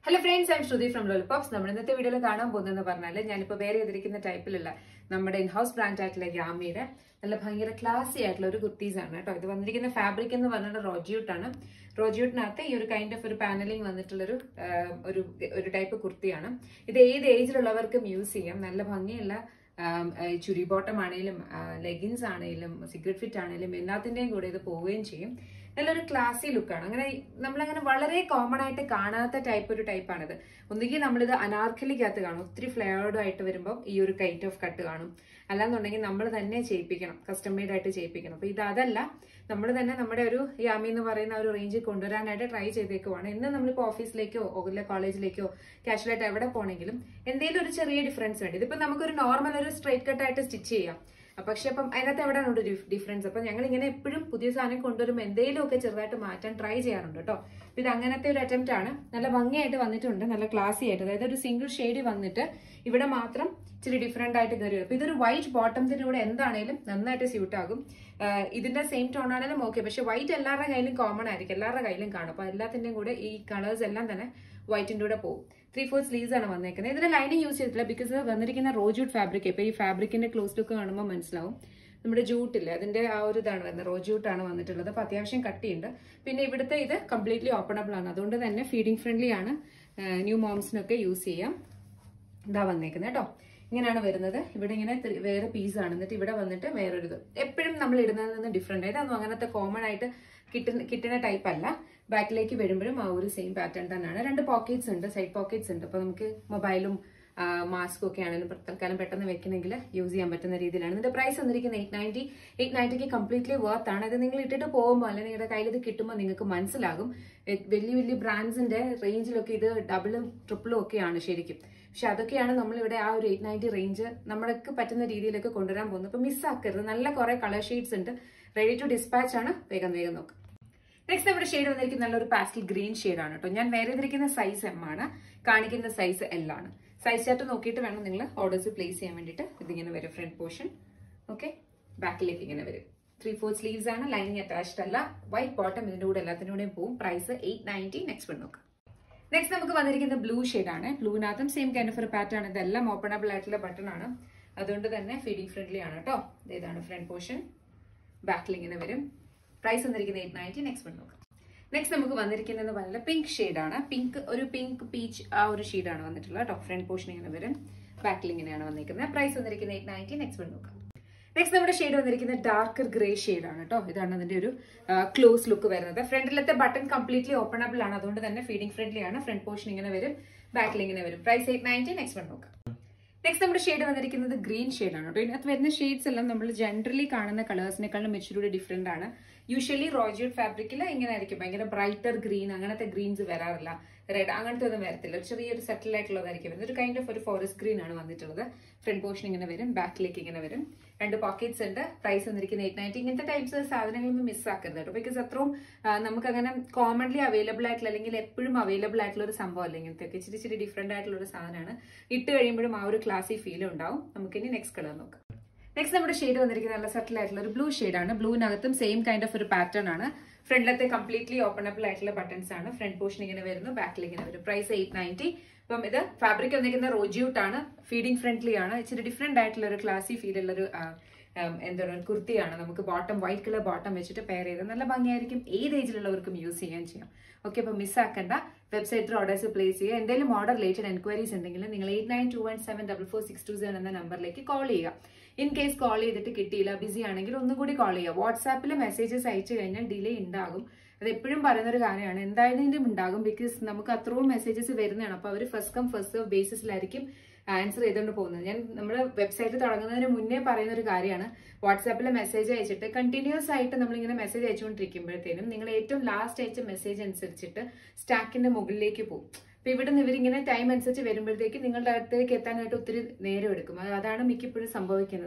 hello friends I'm Shruti from Lollipops നമ്മൾ ഇന്നത്തെ വീഡിയോയിൽ കാണാൻ പോകുന്നതെന്ന് പറഞ്ഞാൽ ഞാനിപ്പോൾ വേറെ ചെയ്തിരിക്കുന്ന ടൈപ്പിലുള്ള നമ്മുടെ ഇൻ ഹൗസ് ബ്രാൻഡ് ആയിട്ടുള്ള ഗ്രാമിയുടെ നല്ല ഭയങ്കര ക്ലാസി ആയിട്ടുള്ള ഒരു കുർത്തീസ് ആണ് കേട്ടോ ഇത് വന്നിരിക്കുന്ന ഫാബ്രിക് എന്ന് പറഞ്ഞാൽ റോജിയൂട്ട് ആണ് റോജിയൂട്ടിനകത്ത് ഈ ഒരു കൈൻഡ് ഓഫ് ഒരു പാനലിംഗ് വന്നിട്ടുള്ളൊരു ആ, ഒരു ഒരു ടൈപ്പ് കുർത്തിയാണ് ഇത് ഏത് ഏജിലുള്ളവർക്കും യൂസ് ചെയ്യാം നല്ല ഭംഗിയുള്ള ആം, ആ, ഈ ചുരി ബോട്ടം ആണെങ്കിലും ലെഗിൻസ് ആണെങ്കിലും സിഗരറ്റ് ഫിറ്റ് ആണെങ്കിലും എല്ലാത്തിന്റെയും കൂടെ ഇത് പോവുകയും ചെയ്യും നല്ലൊരു ക്ലാസി ലുക്കാണ് അങ്ങനെ നമ്മളങ്ങനെ വളരെ കോമൺ ആയിട്ട് കാണാത്ത ടൈപ്പ് ഒരു ടൈപ്പാണിത് ഒന്നുകിൽ നമ്മളിത് അനാർക്കലിക്കകത്ത് കാണും ഒത്തിരി ഫ്ലേവേർഡ് ആയിട്ട് വരുമ്പോൾ ഈ ഒരു കൈറ്റ് ഓഫ് കട്ട് കാണും അല്ലാന്നുണ്ടെങ്കിൽ നമ്മൾ തന്നെ ചെയ്യിപ്പിക്കണം കസ്റ്റം മെയ്ഡ് ആയിട്ട് ചെയ്യിപ്പിക്കണം അപ്പൊ ഇത് അതല്ല നമ്മൾ തന്നെ നമ്മുടെ ഒരു യാമി എന്ന് പറയുന്ന ഒരു റേഞ്ചിൽ കൊണ്ടുവരാനായിട്ട് ട്രൈ ചെയ്തേക്കുവാണ് ഇന്ന് നമ്മളിപ്പോൾ ഓഫീസിലേക്കോ അല്ല കോളേജിലേക്കോ കാഷ്വലായിട്ട് എവിടെ പോണെങ്കിലും എന്തെങ്കിലും ഒരു ചെറിയ ഡിഫറൻസ് വേണ്ടി ഇതിപ്പോ നമുക്കൊരു നോർമൽ ഒരു സ്ട്രൈറ്റ് കട്ട് ആയിട്ട് സ്റ്റിച്ച് ചെയ്യാം അപ്പൊ പക്ഷെ അപ്പം അതിനകത്ത് എവിടെയാണ് ഒരു ഡിഫറൻസ് അപ്പൊ ഞങ്ങൾ ഇങ്ങനെ എപ്പോഴും പുതിയ സാധനം കൊണ്ടുവരുമ്പോൾ എന്തെങ്കിലും ഒക്കെ ചെറുതായിട്ട് മാറ്റാൻ ട്രൈ ചെയ്യാറുണ്ട് കേട്ടോ അപ്പൊ ഇത് അങ്ങനത്തെ ഒരു അറ്റംപ്റ്റ് ആണ് നല്ല ഭംഗിയായിട്ട് വന്നിട്ടുണ്ട് നല്ല ക്ലാസി ആയിട്ട് അതായത് ഒരു സിംഗിൾ ഷെയ്ഡ് വന്നിട്ട് ഇവിടെ മാത്രം ഇച്ചിരി ഡിഫറെന്റ് ആയിട്ട് കയറി വരും അപ്പൊ ഇതൊരു വൈറ്റ് ബോട്ടത്തിന്റെ കൂടെ എന്താണേലും നന്നായിട്ട് സ്യൂട്ട് ആകും ആഹ് ഇതിന്റെ സെയിം ടോൺ ആണെങ്കിലും ഓക്കെ പക്ഷെ വൈറ്റ് എല്ലാവരുടെ കയ്യിലും കോമൺ ആയിരിക്കും എല്ലാവരുടെ കയ്യിലും കാണും അപ്പൊ എല്ലാത്തിന്റെയും കൂടെ ഈ കളേഴ്സ് എല്ലാം തന്നെ വൈറ്റിന്റെ കൂടെ പോകും ത്രീ ഫോർ സ്ലീവ്സ് ആണ് വന്നേക്കുന്നത് ഇതിൽ ലൈനിങ് യൂസ് ചെയ്തിട്ടില്ല ബിക്കോസ് വന്നിരിക്കുന്ന റോജൂട്ട് ഫാബ്രിക് ഇപ്പൊ ഈ ഫാബ്രിക്കിന്റെ ക്ലോസ് ലുക്ക് കാണുമ്പോൾ മനസ്സിലാവും നമ്മുടെ ജൂട്ടില്ലേ അതിന്റെ ആ ഒരു ഇതാണ് വരുന്നത് റോ ജൂട്ടാണ് വന്നിട്ടുള്ളത് അപ്പൊ അത്യാവശ്യം കട്ടിയുണ്ട് പിന്നെ ഇവിടുത്തെ ഇത് കംപ്ലീറ്റ്ലി ഓപ്പണബിൾ ആണ് അതുകൊണ്ട് തന്നെ ഫീഡിംഗ് ഫ്രണ്ട്ലി ആണ് ന്യൂ മോംസിനൊക്കെ യൂസ് ചെയ്യാം ഇതാ വന്നേക്കുന്നത് കേട്ടോ ഇങ്ങനെയാണ് വരുന്നത് ഇവിടെ ഇങ്ങനെ ത്രി- വേറെ പീസ് ആണ് എന്നിട്ട് ഇവിടെ വന്നിട്ട് വേറൊരു ഇത് എപ്പോഴും നമ്മൾ ഇടുന്നതിൽ നിന്ന് ഡിഫറെന്റ് ഇതൊന്നും അങ്ങനത്തെ കോമൺ ആയിട്ട് കിട്ടുന്ന കിട്ടുന്ന ടൈപ്പ് അല്ല ബാക്കിലേക്ക് വരുമ്പോഴും ആ ഒരു സെയിം പാറ്റേൺ തന്നെയാണ് രണ്ട് പോക്കറ്റ്സ് ഉണ്ട് സൈഡ് പോക്കറ്റ്സ് ഉണ്ട് അപ്പൊ നമുക്ക് മൊബൈലും മാസ്കും ഒക്കെ ആണെങ്കിലും പ്ര- തൽക്കാലം പെട്ടെന്ന് വെക്കണമെങ്കിൽ യൂസ് ചെയ്യാൻ പറ്റുന്ന രീതിയിലാണ് ഇതിന്റെ പ്രൈസ് വന്നിരിക്കുന്നത് എയ്റ്റ് നയൻറ്റി എയ്റ്റ് നയൻറ്റിക്ക് കംപ്ലീറ്റ്ലി വർത്ത് ആണ് ഇത് നിങ്ങൾ ഇട്ടിട്ട് പോകുമ്പോൾ അല്ലെങ്കിൽ നിങ്ങളുടെ കയ്യിൽ ഇത് കിട്ടുമ്പോൾ നിങ്ങൾക്ക് മനസ്സിലാകും എ- വലിയ വലിയ ബ്രാൻഡ്സിന്റെ റേഞ്ചിലൊക്കെ ഇത് ഡബിളും ട്രിപ്പിളും ഒക്കെയാണ് ശരിക്കും പക്ഷെ അതൊക്കെയാണ് നമ്മൾ ഇവിടെ ആ ഒരു എയ്റ്റ് നയൻറ്റി റേഞ്ച് നമ്മൾക്ക് പറ്റുന്ന രീതിയിലൊക്കെ കൊണ്ടുവരാൻ പോകുന്നത് അപ്പൊ മിസ്സാക്കരുത് നല്ല കുറെ കളർ ഷെയ്ഡ്സ് ഉണ്ട് റെഡി ടു ഡിസ്പാച്ച് ആണ് വേഗം വേഗം നോക്കുക നെക്സ്റ്റ് നമ്മുടെ ഷെയ്ഡ് വന്നിരിക്കുന്ന നല്ലൊരു പാസ്റ്റൽ ഗ്രീൻ ആണ് കേട്ടോ ഞാൻ വേറെ ചെയ്തിരിക്കുന്ന സൈസ് എം ആണ് കാണിക്കുന്ന സൈസ് എൽ ആണ് സൈസ് ചാർട്ട് നോക്കിയിട്ട് വേണം നിങ്ങൾ ഓർഡേഴ്സ് പ്ലേസ് ചെയ്യാൻ വേണ്ടിയിട്ട് ഇതിങ്ങനെ വരും ഫ്രണ്ട് പോർഷൻ ഓക്കെ ബാക്കിലേക്ക് ഇങ്ങനെ വരും ത്രീ ഫോർ സ്ലീവ്സ് ആണ് ലൈനിങ് അറ്റാച്ച്ഡ് അല്ല വൈറ്റ് ബോട്ടം ഇതിന്റെ കൂടെ എല്ലാത്തിനും കൂടെയും പോവും price eight ninety next one നോക്കാം നെക്സ്റ്റ് നമുക്ക് വന്നിരിക്കുന്ന ബ്ലൂ ആണ് ബ്ലൂവിനകത്തും സെയിം കൈൻഡ് ഓഫ് ഒരു പാറ്റേൺ ഇതെല്ലാം ഓപ്പണബിൾ ആയിട്ടുള്ള ബട്ടൺ ആണ് അതുകൊണ്ട് തന്നെ ഫീഡിംഗ് ഫ്രണ്ട്ലി ആണ് കേട്ടോ ഇതാണ് ഫ്രണ്ട് പോർഷൻ ബാക്കിൽ ഇങ്ങനെ വരും പ്രൈസ് വന്നിരിക്കുന്നത് എയ്റ്റ് നയൻറ്റി നെക്സ്റ്റ് വൺ നോക്കാം നെക്സ്റ്റ് നമുക്ക് വന്നിരിക്കുന്നത് പറഞ്ഞാൽ പിങ്ക് ആണ് പിങ്ക് ഒരു പിങ്ക് പീച്ച് ആ ഒരു ഷെയ്ഡാണ് വന്നിട്ടുള്ളത് കേട്ടോ ഫ്രണ്ട് പോർഷൻ ഇങ്ങനെ വരും ബാക്കിൽ ഇങ്ങനെയാണ് വന്നിരിക്കുന്നത് പ്രൈസ് വന്നിരിക്കുന്നത് എയ്റ്റ് നയൻറ്റി നെക്സ്റ്റ് വൺ നോക്കാം നെക്സ്റ്റ് നമ്മുടെ ഷെയ്ഡ് വന്നിരിക്കുന്നത് ഡാർക്കർ ഗ്രേ ആണ് കേട്ടോ ഇതാണ് അതിന്റെ ഒരു ക്ലോസ് ലുക്ക് വരുന്നത് ഫ്രണ്ടിലത്തെ ബട്ടൺ കംപ്ലീറ്റ്ലി ഓപ്പണബിൾ ആണ് അതുകൊണ്ട് തന്നെ ഫീഡിംഗ് ഫ്രണ്ട്ലി ആണ് ഫ്രണ്ട് പോർഷൻ ഇങ്ങനെ വരും ബാക്കിൽ ഇങ്ങനെ വരും price eight ninety next one നോക്കാം നെക്സ്റ്റ് നമ്മുടെ ഷെയ്ഡ് വന്നിരിക്കുന്നത് ഗ്രീൻ ആണ് കേട്ടോ ഇതിനകത്ത് വരുന്ന ഷെയ്ഡ്സ് എല്ലാം നമ്മൾ ജനറലി കാണുന്ന കളേഴ്സിനെക്കാളും ഇച്ചിരി ഡിഫറെന്റ് ആണ് യൂഷ്വലി റോജിയോഡ് ഫാബ്രിക്കിൽ ഇങ്ങനെ ആയിരിക്കും ഭയങ്കര ബ്രൈറ്റർ ഗ്രീൻ അങ്ങനത്തെ ഗ്രീൻസ് വരാറില്ല റെഡ് അങ്ങനത്തെ ഒന്നും വരത്തില്ല ഒരു ചെറിയൊരു സെറ്റിൽ ആയിട്ടുള്ളതായിരിക്കും വരുന്നത് ഒരു കൈൻഡ് ഓഫ് ഒരു ഫോറസ്റ്റ് ഗ്രീൻ ആണ് വന്നിട്ടുള്ളത് ഫ്രണ്ട് പോർഷൻ ഇങ്ങനെ വരും ബാക്കിലേക്ക് ഇങ്ങനെ വരും രണ്ട് പോക്കറ്റ്സ് ഉണ്ട് പ്രൈസ് വന്നിരിക്കുന്നത് എയ്റ്റ് നയൻറ്റി ഇങ്ങനത്തെ ടൈപ്സ് സാധനങ്ങളൊന്നും മിസ് ആക്കരുത് കേട്ടോ ബിക്കോസ് അത്രയും ആ, നമുക്ക് അങ്ങനെ കോമൺലി അവൈലബിൾ ആയിട്ടുള്ള അല്ലെങ്കിൽ എപ്പോഴും അവൈലബിൾ ആയിട്ടുള്ള ഒരു സംഭവം അല്ല ഇങ്ങനത്തെ ഒക്കെ ഇച്ചിരി ഇച്ചിരി ഡിഫറെന്റ് ആയിട്ടുള്ള ഒരു സാധനമാണ് ഇട്ട് കഴിയുമ്പോഴും ആ ഒരു ക്ലാസി ഫീൽ ഉണ്ടാവും നമുക്ക് ഇനി നെക്സ്റ്റ് കളർ നോക്കാം നെക്സ്റ്റ് നമ്മുടെ ഷെയ്ഡ് വന്നിരിക്കുന്നത് നല്ല സെറ്റിൽ ആയിട്ടുള്ള ഒരു ബ്ലൂ ആണ് ബ്ലൂവിനകത്തും സെയിം കൈൻഡ് ഓഫ് ഒരു പാറ്റേൺ ആണ് ഫ്രണ്ടിലത്തെ കംപ്ലീറ്റ്ലി ഓപ്പണബിൾ ആയിട്ടുള്ള ബട്ടൺസ് ആണ് ഫ്രണ്ട് പോർഷൻ ഇങ്ങനെ വരുന്നു ബാക്കിൽ ഇങ്ങനെ വരും പ്രൈസ് എയ്റ്റ് നയൻറ്റി അപ്പം ഇത് ഫാബ്രിക് വന്നിരിക്കുന്ന റോജിയൂട്ട് ആണ് ഫീഡിംഗ് ഫ്രണ്ട്ലി ആണ് ഇച്ചിരി ഡിഫറെന്റ് ആയിട്ടുള്ള ഒരു ക്ലാസി ഫീൽ ഉള്ള ഒരു ആ, ഉം, എന്താണ് ഒരു കുർത്തിയാണ് നമുക്ക് ബോട്ടം വൈറ്റ് കളർ ബോട്ടം വെച്ചിട്ട് പെയർ ചെയ്ത് നല്ല ഭംഗിയായിരിക്കും ഏത് ഏജിലുള്ളവർക്കും യൂസ് ചെയ്യാൻ ചെയ്യാം ഓക്കെ അപ്പോൾ മിസ്സാക്കണ്ട വെബ്സൈറ്റിൽ ഓർഡേഴ്സ് പ്ലേസ് ചെയ്യുക എന്തെങ്കിലും ഓർഡർ റിലേറ്റഡ് എൻക്വയറീസ് ഉണ്ടെങ്കിൽ നിങ്ങൾ eight nine two one seven double four six two seven എന്ന നമ്പറിലേക്ക് കോൾ ചെയ്യുക ഇൻ കേസ് കോൾ ചെയ്തിട്ട് കിട്ടിയില്ല ബിസി ആണെങ്കിൽ ഒന്നും കൂടി കോൾ ചെയ്യുക വാട്സാപ്പിൽ മെസ്സേജസ് അയച്ചു കഴിഞ്ഞാൽ ഡിലേ ഉണ്ടാകും അത് എപ്പോഴും പറയുന്ന ഒരു കാര്യമാണ് എന്തായാലും ഉണ്ടാകും ബിക്കോസ് നമുക്ക് അത്രയും മെസ്സേജസ് വരുന്നതാണ് അപ്പോൾ അവർ ഫസ്റ്റ് കം ഫസ്റ്റ് സർവ് ബേസിസിലായിരിക്കും ആൻസർ ചെയ്തുകൊണ്ട് പോകുന്നത് ഞാൻ നമ്മുടെ വെബ്സൈറ്റ് തുടങ്ങുന്നതിന് മുന്നേ പറയുന്ന ഒരു കാര്യമാണ് വാട്സാപ്പിൽ മെസ്സേജ് അയച്ചിട്ട് കണ്ടിന്യൂസ് ആയിട്ട് നമ്മളിങ്ങനെ മെസ്സേജ് അയച്ചുകൊണ്ടിരിക്കുമ്പോഴത്തേനും നിങ്ങൾ ഏറ്റവും ലാസ്റ്റ് അയച്ച മെസ്സേജ് അനുസരിച്ചിട്ട് സ്റ്റാക്കിന്റെ മുകളിലേക്ക് പോകും അപ്പൊ ഇവിടെ നിന്ന് ഇവരിങ്ങനെ ടൈം അനുസരിച്ച് വരുമ്പോഴത്തേക്ക് നിങ്ങളുടെ അടുത്തേക്ക് എത്താനായിട്ട് ഒത്തിരി നേരം എടുക്കും അത് അതാണ് മിക്കപ്പോഴും സംഭവിക്കുന്നത്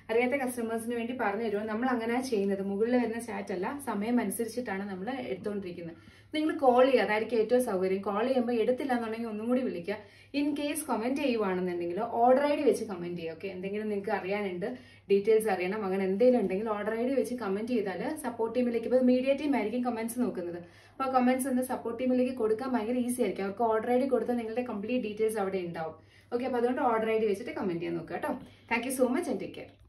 അറിയാത്ത കസ്റ്റമേഴ്സിന് വേണ്ടി പറഞ്ഞു തരുമോ നമ്മൾ അങ്ങനെ ചെയ്യുന്നത് മുകളിൽ വരുന്ന ചാറ്റ് അല്ല സമയം അനുസരിച്ചിട്ടാണ് നമ്മൾ എടുത്തുകൊണ്ടിരിക്കുന്നത് നിങ്ങൾ കോൾ ചെയ്യുക അതായിരിക്കും ഏറ്റവും സൗകര്യം കോൾ ചെയ്യുമ്പോൾ എടുത്തില്ല എന്നുണ്ടെങ്കിൽ ഒന്നും കൂടി വിളിക്കുക ഇൻ കേസ് കമന്റ് ചെയ്യുവാണെന്നുണ്ടെങ്കിൽ ഓർഡർ ഐ ഡി വെച്ച് കമന്റ് ചെയ്യുക ഓക്കെ എന്തെങ്കിലും നിങ്ങൾക്ക് അറിയാനുണ്ട് ഡീറ്റെയിൽസ് അറിയണം അങ്ങനെ എന്തെങ്കിലും ഉണ്ടെങ്കിൽ ഓർഡർ ഐ ഡി വെച്ച് കമന്റ് ചെയ്താൽ സപ്പോർട്ട് ടീമിലേക്ക് ഇപ്പോൾ മീഡിയ ടീം ആയിരിക്കും കമന്റ്സ് നോക്കുന്നത് അപ്പോൾ കമന്റ്സ് ഒന്ന് സപ്പോർട്ട് ടീമിലേക്ക് കൊടുക്കാൻ ഭയങ്കര ഈസി ആയിരിക്കും അവർക്ക് ഓർഡർ ഐ ഡി കൊടുത്താൽ നിങ്ങളുടെ കംപ്ലീറ്റ് ഡീറ്റെയിൽസ് അവിടെ ഉണ്ടാവും ഓക്കെ അപ്പോൾ അതുകൊണ്ട് ഓർഡർ ഐ ഡി വെച്ചിട്ട് കമന്റ് ചെയ്യാൻ നോക്കുക കേട്ടോ thank you so much and take care